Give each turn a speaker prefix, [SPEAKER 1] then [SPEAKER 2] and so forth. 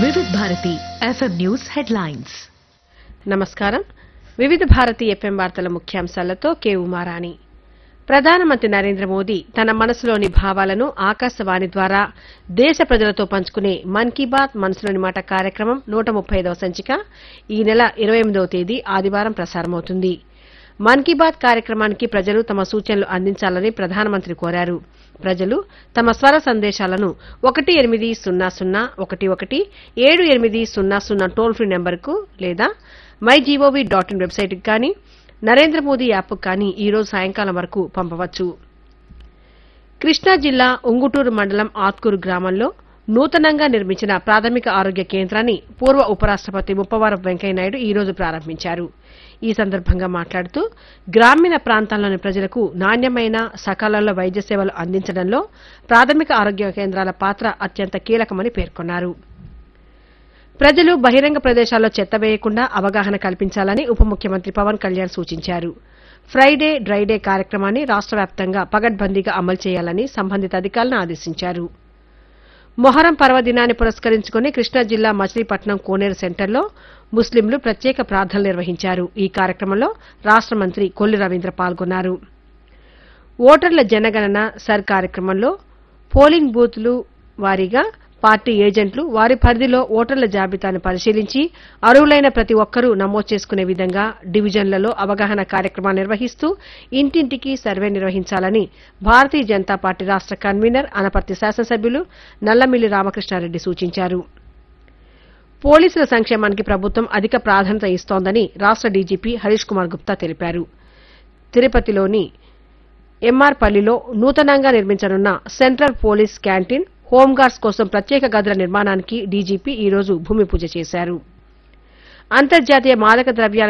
[SPEAKER 1] వివిధ Bharati FM news headlines
[SPEAKER 2] నమస్కారం వివిధ భారతి ఎఫ్ఎం వార్తల ముఖ్యాంశాలతో కె ఉమారాణి ప్రధానమంత్రి నరేంద్ర మోదీ తన మనసులోని భావాలను ఆకాశవాణి ద్వారా దేశ ప్రజలతో పంచుకునే మన్ కీ బాత్ మనసులోని మాట కార్యక్రమం నూట ముప్పై ఐదవ సంచిక ఈ నెల ఇరవై ఎనిమిదవ తేదీ ఆదివారం ప్రసారమవుతుంది మన్ కీ బాత్ కార్యక్రమానికి ప్రజలు తమ సూచనలు అందించాలని ప్రధానమంత్రి కోరారు ప్రజలు తమ స్వర సందేశాలను ఒకటి ఎనిమిది సున్నా సున్నా ఒకటి ఒకటి ఏడు ఎనిమిది సున్నా సున్నా టోల్ ఫ్రీ నెంబర్కు లేదా మై జీఓవీ డాట్ ఇన్ వెబ్సైట్కి కానీ నరేంద్ర మోదీ యాప్కు కానీ ఈ రోజు సాయంకాలం వరకు పంపవచ్చు కృష్ణా జిల్లా ఉంగుటూరు మండలం ఆత్కూరు గ్రామంలో నూతనంగా నిర్మించిన ప్రాథమిక ఆరోగ్య కేంద్రాన్ని పూర్వ ఉపరాష్టపతి ముప్పవరపు వెంకయ్యనాయుడు ఈ రోజు ప్రారంభించారు ఈ సందర్భంగా మాట్లాడుతూ గ్రామీణ ప్రాంతాల్లోని ప్రజలకు నాణ్యమైన సకాలంలో వైద్య సేవలు అందించడంలో ప్రాథమిక ఆరోగ్య కేంద్రాల పాత్ర అత్యంత కీలకమని పేర్కొన్నారు ప్రజలు బహిరంగ ప్రదేశాల్లో చెత్త వేయకుండా అవగాహన కల్పించాలని ఉప ముఖ్యమంత్రి పవన్ కళ్యాణ్ సూచించారు ఫ్రైడే డ్రైడే కార్యక్రమాన్ని రాష్ట వ్యాప్తంగా పగడ్బందీగా అమలు చేయాలని సంబంధిత అధికారులను ఆదేశించారు మొహరం పర్వదినాన్ని పురస్కరించుకుని కృష్ణా జిల్లా మచిలీపట్నం కోనేరు సెంటర్లో ముస్లింలు ప్రత్యేక ప్రార్థనలు నిర్వహించారు ఈ కార్యక్రమంలో రాష్ట మంత్రి కొల్లు రవీంద్ర పాల్గొన్నారు ఓటర్ల జనగణన సర్ కార్యక్రమంలో పోలింగ్ బూత్లు వారీగా పార్టీ ఏజెంట్లు వారి పరిధిలో ఓటర్ల జాబితాను పరిశీలించి అర్హులైన ప్రతి ఒక్కరూ నమోదు చేసుకునే విధంగా డివిజన్లలో అవగాహన కార్యక్రమాలు నిర్వహిస్తూ ఇంటింటికి సర్వే నిర్వహించాలని భారతీయ జనతా పార్టీ రాష్ట కన్వీనర్ అనపర్తి శాసనసభ్యులు నల్లమిల్లి రామకృష్ణారెడ్డి సూచించారు పోలీసుల సంక్షేమానికి ప్రభుత్వం అధిక ప్రాధాన్యత ఇస్తోందని రాష్ట డీజీపీ హరీష్ కుమార్ గుప్తా తెలిపారు తిరుపతిలోని ఎంఆర్ పల్లిలో నూతనంగా నిర్మించనున్న సెంట్రల్ పోలీస్ క్యాంటీన్ హోంగార్డ్స్ కోసం ప్రత్యేక గదుల నిర్మాణానికి డీజీపీ ఈ రోజు భూమి పూజ చేశారు అంతర్జాతీయ మాదక ద్రవ్యాల